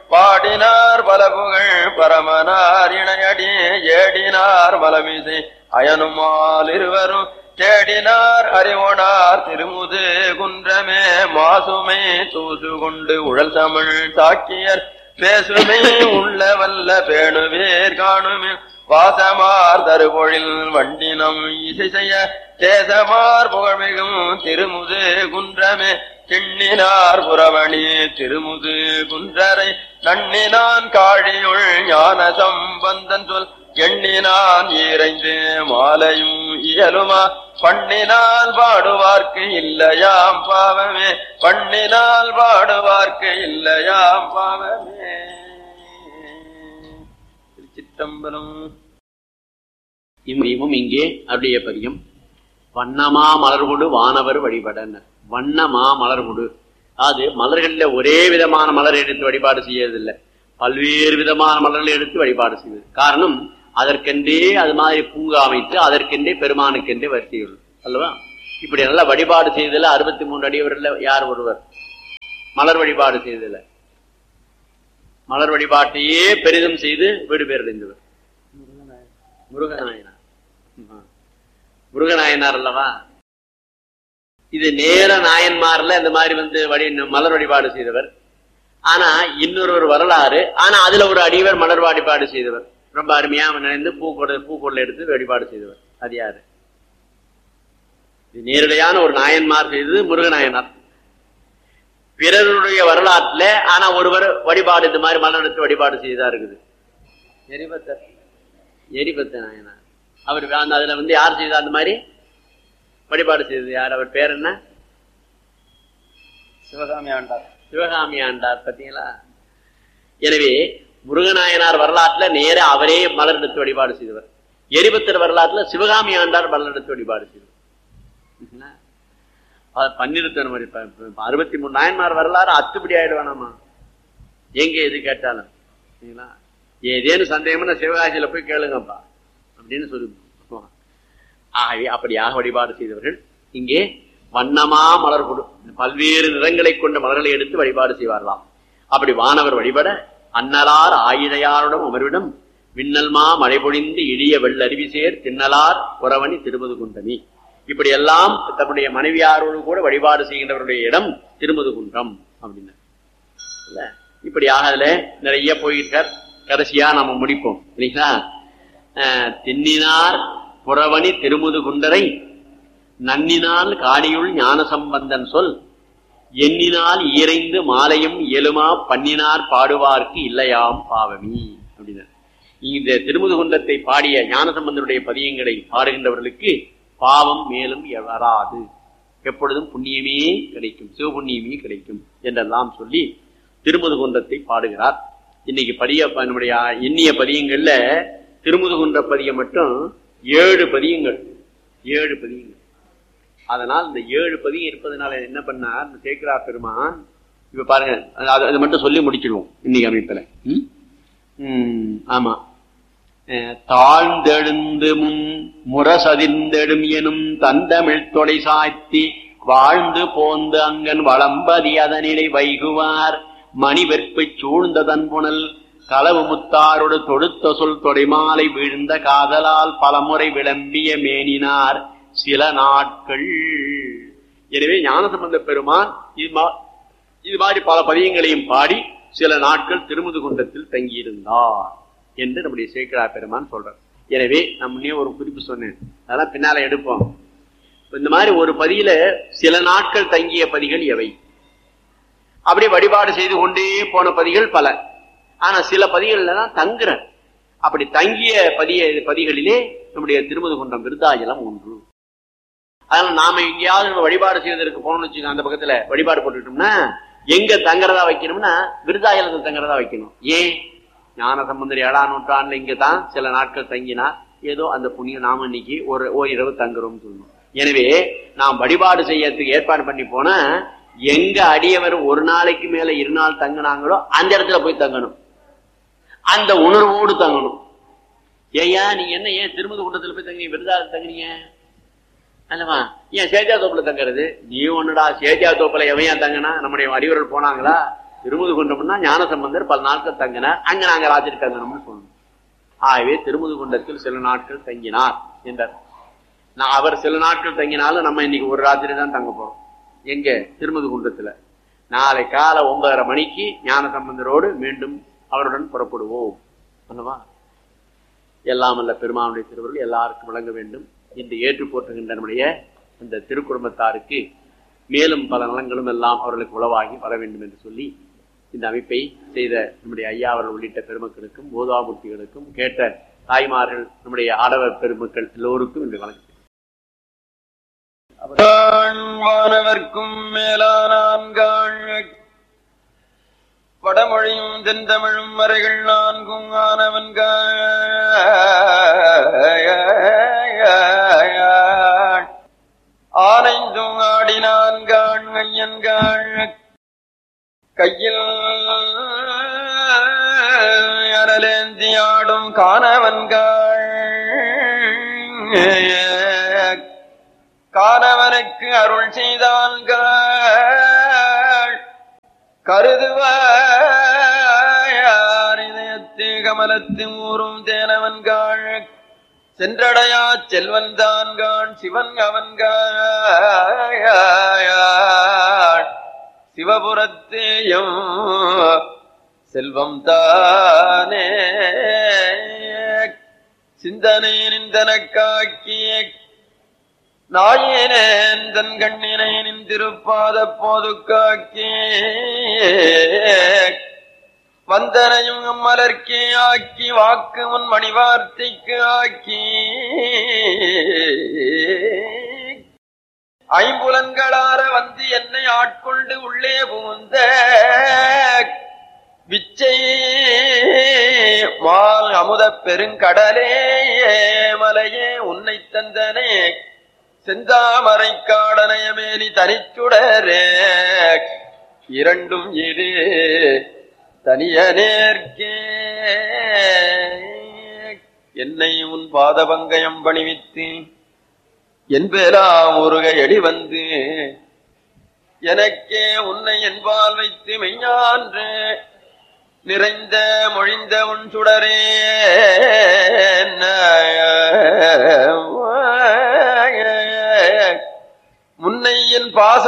பாடினார் பல புகழ் பரமனார் இணையடி ஏடினார் மலமிசை அயனுமால் இருவரும் தேடினார் அறிவோனார் திருமுது குன்றமே மாசுமை தூசு கொண்டு உழல் தமிழ் தாக்கியர் பேசுமே உள்ள வல்ல பேணுவேர் காணுமே வாசமார் தருபொழில் வண்டினம் இசை செய்ய தேசமார் புகழ்மிகும் திருமுது குன்றமே திண்ணினார் புறவணி திருமுது குன்றரை நன்னினான் காழியுள் ஞான சம்பந்தன் சொல் எண்ணினான் ஈரைந்து மாலையும் இயலுமா பண்ணினால் பாடுவார்க்கு இல்லையாம் பாவமே பண்ணினால் பாடுவார்க்கு இல்லையாம் பாவமே திருச்சிற்றம்பலம் இம்மையும் இங்கே அருடைய பதியம் வண்ணமா மலர்கொடு வானவர் வழிபடனர் வண்ணமா மலர்கொடு அது மலர்கள்ல ஒரே விதமான மலர் எடுத்து வழிபாடு செய்யறதில்லை பல்வேறு விதமான மலர்களை எடுத்து வழிபாடு செய்வது காரணம் அதற்கென்றே அது மாதிரி பூங்கா அமைத்து அதற்கென்றே பெருமானுக்கென்றே வரிசைகள் அல்லவா இப்படி நல்லா வழிபாடு செய்ததில் அறுபத்தி மூன்று அடியவர்ல யார் ஒருவர் மலர் வழிபாடு செய்ததில்லை மலர் வழிபாட்டையே பெரிதும் செய்து வீடு பேர் அடைந்தவர் முருகநாயனார் ஆமா. முருகநாயனார் அல்லவா இது நேர நாயன்மார்ல இந்த மாதிரி வந்து வழி மலர் வழிபாடு செய்தவர் ஆனா இன்னொரு வரலாறு ஆனா அதுல ஒரு அடியவர் மலர் வழிபாடு செய்தவர் ரொம்ப அருமையா நினைந்து பூக்கொடை பூக்கொள்ளை எடுத்து வழிபாடு செய்தவர் அது யாரு இது நேரடியான ஒரு நாயன்மார் செய்தது முருகநாயனார் பிறருடைய வரலாற்றுல ஆனா ஒருவர் வழிபாடு இந்த மாதிரி மலர் எடுத்து வழிபாடு செய்ததா இருக்குது எரிபத்தர் எரிபத்த நாயனார் அவர் அந்த அதுல வந்து யார் செய்தா அந்த மாதிரி வழிபாடு செய்தது யார் அவர் பேர் என்ன சிவகாமி ஆண்டார் சிவகாமி ஆண்டார் பார்த்தீங்களா எனவே முருகநாயனார் வரலாற்றுல நேர அவரே மலர் எடுத்து வழிபாடு செய்தவர் எரிபத்தர் வரலாற்றுல சிவகாமி ஆண்டார் மலர் எடுத்து வழிபாடு செய்தவர் சரிங்களா? அது பன்னிருத்தன் மாதிரி இப்ப- இப்ப அறுபத்தி மூணு நாயன்மார் வரலாறு அத்துப்படி ஆயிடுவானாமா எங்க எது கேட்டாலும் சரிங்களா ஏதேனும் சந்தேகம்னா சிவகாசியில போய் கேளுங்கப்பா அப்படின்னு சொல்லி ஆகவே அப்படியாக வழிபாடு செய்தவர்கள் இங்கே வண்ணமா மலர் கொடு பல்வேறு நிறங்களை கொண்ட மலர்களை எடுத்து வழிபாடு செய்வார்களாம் அப்படி வானவர் வழிபட அன்னலார் ஆயிழையாருடன் அமர்விடம் விண்ணல்மா மழை பொழிந்து இழிய வெள்ளருவி சேர் தின்னலார் உறவணி திருமது குண்டனி இப்படி எல்லாம் தன்னுடைய மனைவியாரோடு கூட வழிபாடு செய்கின்றவருடைய இடம் திருமது குன்றம் அப்படின்னு இல்ல இப்படியாக அதுல நிறைய போயிருக்கார் கடைசியா நம்ம முடிப்போம் இல்லைங்களா அஹ், தின்னினார் புறவணி திருமுது குண்டரை நன்னினால் காணியுள் ஞான சம்பந்தன் சொல் எண்ணினால் ஈரைந்து மாலையும் இயலுமா பண்ணினார் பாடுவார்க்கு இல்லையாம் பாவமி அப்படின்னா இந்த திருமுதுகுன்றத்தை பாடிய ஞானசம்பந்தனுடைய பதியங்களை பாடுகின்றவர்களுக்கு பாவம் மேலும் வராது எப்பொழுதும் புண்ணியமே கிடைக்கும் சிவபுண்ணியமே கிடைக்கும் என்றெல்லாம் சொல்லி திருமுதுகுன்றத்தை பாடுகிறார் இன்னைக்கு பதிய நம்முடைய எண்ணிய பதியங்கள்ல திருமுதுகுன்ற பதியம் மட்டும் ஏழு பதியங்கள் ஏழு பதியங்கள் அதனால் இந்த ஏழு பதியம் இருப்பதனால என்ன பண்ணார் இந்த சேக்கரா பெருமான் இப்ப பாருங்க அது அது மட்டும் சொல்லி முடிச்சிடுவோம் இன்னைக்கு அமைப்புல ம்? ம், ஆமா அஹ், தாழ்ந்தெழுந்து முன் முரசதிர்ந்தெடும் எனும் தந்தமிழ் தொலை சாய்த்தி வாழ்ந்து போந்து அங்கன் வளம்பதி அதனிலை வைகுவார் மணி வெற்பைச் சூழ்ந்த தன்புணல் களவு முத்தாரோடு தொடுத்த சொல் தொடைமாலை வீழ்ந்த காதலால் பலமுறை விளம்பிய மேனினார் சில நாட்கள் எனவே ஞானசம்பந்த பெருமான் இது மா- இது மாதிரி பல பதியங்களையும் பாடி சில நாட்கள் திருமுது குண்டத்தில் தங்கியிருந்தார் என்று நம்முடைய சேக்கரா பெருமான் சொல்றார் எனவே நான் முன்னே ஒரு குறிப்பு சொன்னேன் அதெல்லாம் பின்னால எடுப்போம் இந்த மாதிரி ஒரு பதியில சில நாட்கள் தங்கிய பதிகள் எவை அப்படி வழிபாடு செய்து கொண்டே போன பதிகள் பல ஆனா சில பதிகள்ல தான் தங்குற அப்படி தங்கிய பதிய பதிகளிலே நம்முடைய திருமது குன்றம் விருத்தாஜலம் ஒன்று அதனால நாம எங்கேயாவது நம்ம வழிபாடு செய்வதற்கு போனோம்னு வச்சுக்கோங்க அந்த பக்கத்துல வழிபாடு போட்டுட்டோம்னா எங்க தங்குறதா வைக்கணும்னா விருதாயலத்தில் தங்குறதா வைக்கணும் ஏன் ஞான சம்பந்தர் ஏழாம் நூற்றாண்டுல இங்க தான் சில நாட்கள் தங்கினார் ஏதோ அந்த புண்ணிய நாம இன்னைக்கு ஒரு ஓரிரவு தங்குறோம்னு சொல்லணும் எனவே நாம் வழிபாடு செய்யறதுக்கு ஏற்பாடு பண்ணி போனா எங்க அடியவர் ஒரு நாளைக்கு மேல இரு நாள் தங்கினாங்களோ அந்த இடத்துல போய் தங்கணும் அந்த உணர்வோடு தங்கணும் ஏய்யா நீங்க என்ன ஏன் திருமதி குண்டத்துல போய் தங்குறீங்க விருதாவில் தங்குறீங்க அல்லவா ஏன் சேஜா தோப்புல தங்குறது நீ ஒண்ணுடா சேஜா தோப்புல எவன் ஏன் தங்கினா நம்முடைய அறிவுரை போனாங்களா திருமுதுகுன்றம்னா ஞான சம்பந்தர் பல நாட்கள் தங்கினார் அங்க நாங்க ராத்திரி தங்கணும்னு சொல்லணும் ஆகவே திருமுதுகுண்டத்தில் சில நாட்கள் தங்கினார் என்றார் நான் அவர் சில நாட்கள் தங்கினாலும் நம்ம இன்னைக்கு ஒரு ராத்திரி தான் தங்க போறோம் எங்க திருமுதுகுன்றத்துல நாளை காலை ஒன்பதரை மணிக்கு ஞான சம்பந்தரோடு மீண்டும் அவருடன் புறப்படுவோம் அல்லவா எல்லாம் அல்ல பெருமானுடைய திருவருள் எல்லாருக்கும் வழங்க வேண்டும் என்று ஏற்று போற்றுகின்ற நம்முடைய அந்த திருக்குடும்பத்தாருக்கு மேலும் பல நலங்களும் எல்லாம் அவர்களுக்கு உளவாகி வர வேண்டும் என்று சொல்லி இந்த அமைப்பை செய்த நம்முடைய ஐயா அவர்கள் உள்ளிட்ட பெருமக்களுக்கும் போதாமூர்த்திகளுக்கும் கேட்ட தாய்மார்கள் நம்முடைய ஆடவர் பெருமக்கள் எல்லோருக்கும் இன்று வழங்க வானவர்க்கும் மேலானான்காள் வடமொழியும் தென்தமிழும் மறைகள் நான்கும் ஆனவன்காள் ஆனைந்தும் ஆடினான்காள் ஐயன்காள் கையில் அனலேந்தி ஆடும் காணவன்காள் காணவனுக்கு அருள் செய்தான்கள் கருதுவார் இதயத்து கமலத்து ஊரும் தேனவன்காள் சென்றடையா செல்வன் தான்கான் சிவன் அவன்காள் சிவபுரத்தேயும் செல்வம் தானே சிந்தனை நிந்தனக்காக்கிய நாயேனேன் தன் கண்ணினை நின்றிருப்பாத போது காக்கி வந்தனையும் மலர்க்கே ஆக்கி வாக்கு உன் மணிவார்த்தைக்கு ஆக்கி ஐம்புலன்களார வந்து என்னை ஆட்கொண்டு உள்ளே புகுந்த விச்சை மால் அமுத பெருங்கடலே மலையே உன்னை தந்தனே செந்தாமரை காடனயமேனி தனிச்சுடரே இரண்டும் இரு தனியனேற்கே என்னை உன் பாதபங்கயம் பணிவித்து என்பேலாம் முருக எடி வந்து எனக்கே உன்னை என்பால் வைத்து மெய்ஞான்று நிறைந்த மொழிந்த உன் சுடரே முன்னை என் பாச